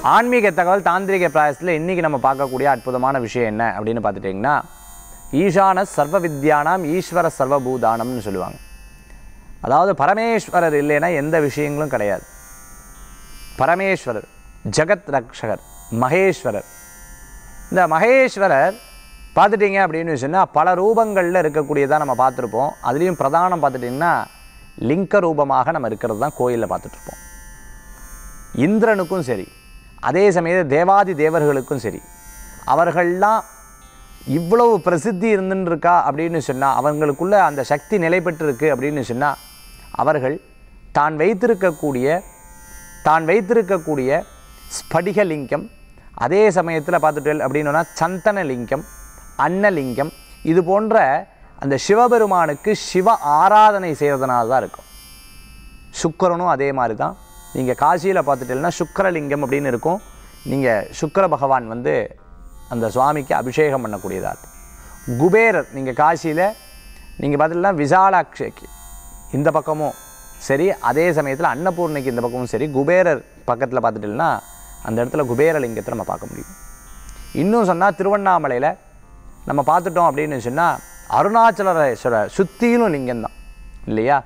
ஆன்மீக தகவல் தாந்திரிக பிராயசத்தில் இன்றைக்கி நம்ம பார்க்கக்கூடிய அற்புதமான விஷயம் என்ன அப்படின்னு பார்த்துட்டிங்கன்னா ஈசான சர்வ வித்யானாம் ஈஸ்வர சர்வபூதானம்னு சொல்லுவாங்க அதாவது பரமேஸ்வரர் இல்லைன்னா எந்த விஷயங்களும் கிடையாது பரமேஸ்வரர் ஜெகத் ரக்ஷகர் மகேஸ்வரர் இந்த மகேஸ்வரர் பார்த்துட்டிங்க அப்படின்னு சொன்னால் பல ரூபங்களில் இருக்கக்கூடியதாக நம்ம பார்த்துருப்போம் அதுலேயும் பிரதானம் பார்த்துட்டிங்கன்னா லிங்க ரூபமாக நம்ம இருக்கிறது தான் கோயிலில் பார்த்துட்ருப்போம் இந்திரனுக்கும் சரி அதே சமயத்தில் தேவாதி தேவர்களுக்கும் சரி அவர்கள்லாம் இவ்வளவு பிரசித்தி இருந்துன்னு இருக்கா அப்படின்னு சொன்னால் அவங்களுக்குள்ள அந்த சக்தி நிலை பெற்றிருக்கு அப்படின்னு சொன்னால் அவர்கள் தான் வைத்திருக்கக்கூடிய தான் வைத்திருக்கக்கூடிய ஸ்படிகலிங்கம் அதே சமயத்தில் பார்த்துட்டு அப்படின்னா சந்தனலிங்கம் அன்னலிங்கம் இது போன்ற அந்த சிவபெருமானுக்கு சிவ ஆராதனை செய்கிறதுனால தான் இருக்கும் சுக்கரனும் அதே மாதிரி தான் நீங்கள் காசியில் பார்த்துட்டீங்கன்னா சுக்கரலிங்கம் அப்படின்னு இருக்கும் நீங்கள் சுக்கர பகவான் வந்து அந்த சுவாமிக்கு அபிஷேகம் பண்ணக்கூடியதாக இருக்கும் குபேரர் நீங்கள் காசியில் நீங்கள் பார்த்தீங்கன்னா விசாலாட்சிக்கு இந்த பக்கமும் சரி அதே சமயத்தில் அன்னபூர்ணிக்கு இந்த பக்கமும் சரி குபேரர் பக்கத்தில் பார்த்துட்டீங்கன்னா அந்த இடத்துல குபேரலிங்கத்தை நம்ம பார்க்க முடியும் இன்னும் சொன்னால் திருவண்ணாமலையில் நம்ம பார்த்துட்டோம் அப்படின்னு சொன்னால் அருணாச்சலேஸ்வரர் சுத்தியிலும் லிங்கம் தான் இல்லையா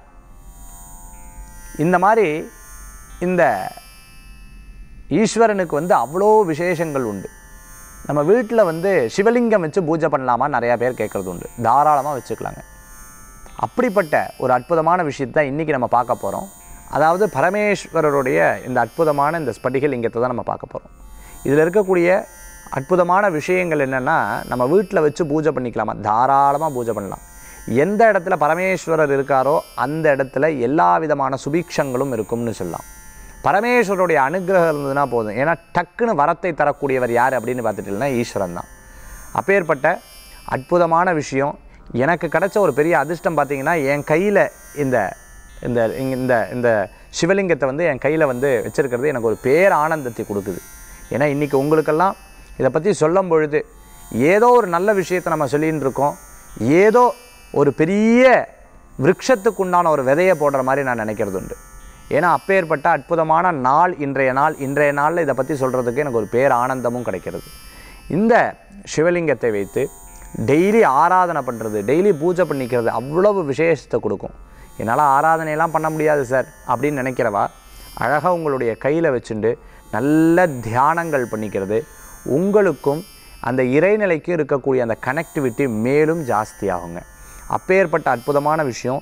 இந்த மாதிரி இந்த ஈஸ்வரனுக்கு வந்து அவ்வளோ விசேஷங்கள் உண்டு நம்ம வீட்டில் வந்து சிவலிங்கம் வச்சு பூஜை பண்ணலாமா நிறையா பேர் கேட்குறது உண்டு தாராளமாக வச்சுக்கலாங்க அப்படிப்பட்ட ஒரு அற்புதமான விஷயத்தை இன்றைக்கி நம்ம பார்க்க போகிறோம் அதாவது பரமேஸ்வரருடைய இந்த அற்புதமான இந்த ஸ்படிக லிங்கத்தை தான் நம்ம பார்க்க போகிறோம் இதில் இருக்கக்கூடிய அற்புதமான விஷயங்கள் என்னென்னா நம்ம வீட்டில் வச்சு பூஜை பண்ணிக்கலாமா தாராளமாக பூஜை பண்ணலாம் எந்த இடத்துல பரமேஸ்வரர் இருக்காரோ அந்த இடத்துல எல்லா விதமான சுபீக்ஷங்களும் இருக்கும்னு சொல்லலாம் பரமேஸ்வரருடைய அனுகிரகம் இருந்ததுன்னா போதும் ஏன்னா டக்குன்னு வரத்தை தரக்கூடியவர் யார் அப்படின்னு பார்த்துட்டீங்கன்னா ஈஸ்வரன் தான் அப்பேற்பட்ட அற்புதமான விஷயம் எனக்கு கிடைச்ச ஒரு பெரிய அதிர்ஷ்டம் பார்த்தீங்கன்னா என் கையில் இந்த இந்த இங்க- இந்த இந்த சிவலிங்கத்தை வந்து என் கையில் வந்து வச்சிருக்கிறது எனக்கு ஒரு பேர் ஆனந்தத்தை கொடுக்குது ஏன்னா இன்றைக்கி உங்களுக்கெல்லாம் இதை பற்றி சொல்லும் பொழுது ஏதோ ஒரு நல்ல விஷயத்தை நம்ம சொல்லின்னு இருக்கோம் ஏதோ ஒரு பெரிய விருட்சத்துக்கு உண்டான ஒரு விதையை போடுற மாதிரி நான் நினைக்கிறது உண்டு ஏன்னா அப்பேற்பட்ட அற்புதமான நாள் இன்றைய நாள் இன்றைய நாளில் இதை பற்றி சொல்கிறதுக்கு எனக்கு ஒரு பேர் ஆனந்தமும் கிடைக்கிறது இந்த சிவலிங்கத்தை வைத்து டெய்லி ஆராதனை பண்ணுறது டெய்லி பூஜை பண்ணிக்கிறது அவ்வளவு விசேஷத்தை கொடுக்கும் என்னால் ஆராதனையெல்லாம் பண்ண முடியாது சார் அப்படின்னு நினைக்கிறவா அழகாக உங்களுடைய கையில் வச்சுண்டு நல்ல தியானங்கள் பண்ணிக்கிறது உங்களுக்கும் அந்த இறைநிலைக்கும் இருக்கக்கூடிய அந்த கனெக்டிவிட்டி மேலும் ஜாஸ்தியாகுங்க அப்பேற்பட்ட அற்புதமான விஷயம்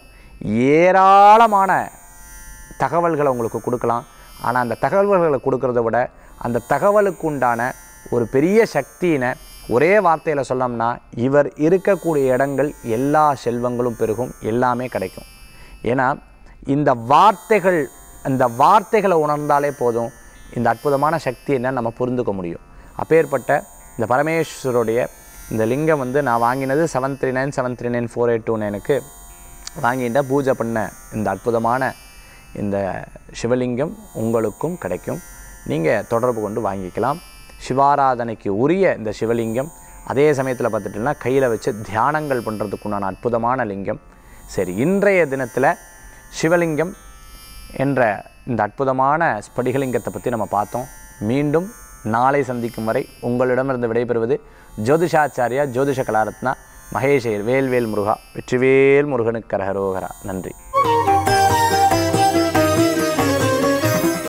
ஏராளமான தகவல்களை உங்களுக்கு கொடுக்கலாம் ஆனால் அந்த தகவல்களை கொடுக்கறத விட அந்த தகவலுக்கு உண்டான ஒரு பெரிய சக்தியினை ஒரே வார்த்தையில் சொல்லணும்னா இவர் இருக்கக்கூடிய இடங்கள் எல்லா செல்வங்களும் பெருகும் எல்லாமே கிடைக்கும் ஏன்னா இந்த வார்த்தைகள் அந்த வார்த்தைகளை உணர்ந்தாலே போதும் இந்த அற்புதமான சக்தி என்ன நம்ம புரிந்துக்க முடியும் அப்பேற்பட்ட இந்த பரமேஸ்வருடைய இந்த லிங்கம் வந்து நான் வாங்கினது seven three nine seven three nine four eight two நைனுக்கு வாங்கிட்ட பூஜை பண்ண இந்த அற்புதமான இந்த சிவலிங்கம் உங்களுக்கும் கிடைக்கும் நீங்கள் தொடர்பு கொண்டு வாங்கிக்கலாம் சிவாராதனைக்கு உரிய இந்த சிவலிங்கம் அதே சமயத்தில் பார்த்துட்டிங்கன்னா கையில் வச்சு தியானங்கள் பண்ணுறதுக்குண்டான அற்புதமான லிங்கம் சரி இன்றைய தினத்தில் சிவலிங்கம் என்ற இந்த அற்புதமான ஸ்படிகலிங்கத்தை பற்றி நம்ம பார்த்தோம் மீண்டும் நாளை சந்திக்கும் வரை உங்களிடமிருந்து விடைபெறுவது ஜோதிஷாச்சாரியா ஜோதிஷ கலாரத்னா மகேஷ் ஐயர் வேல்வேல் முருகா வெற்றிவேல் முருகனுக்கு கரகரோகரா நன்றி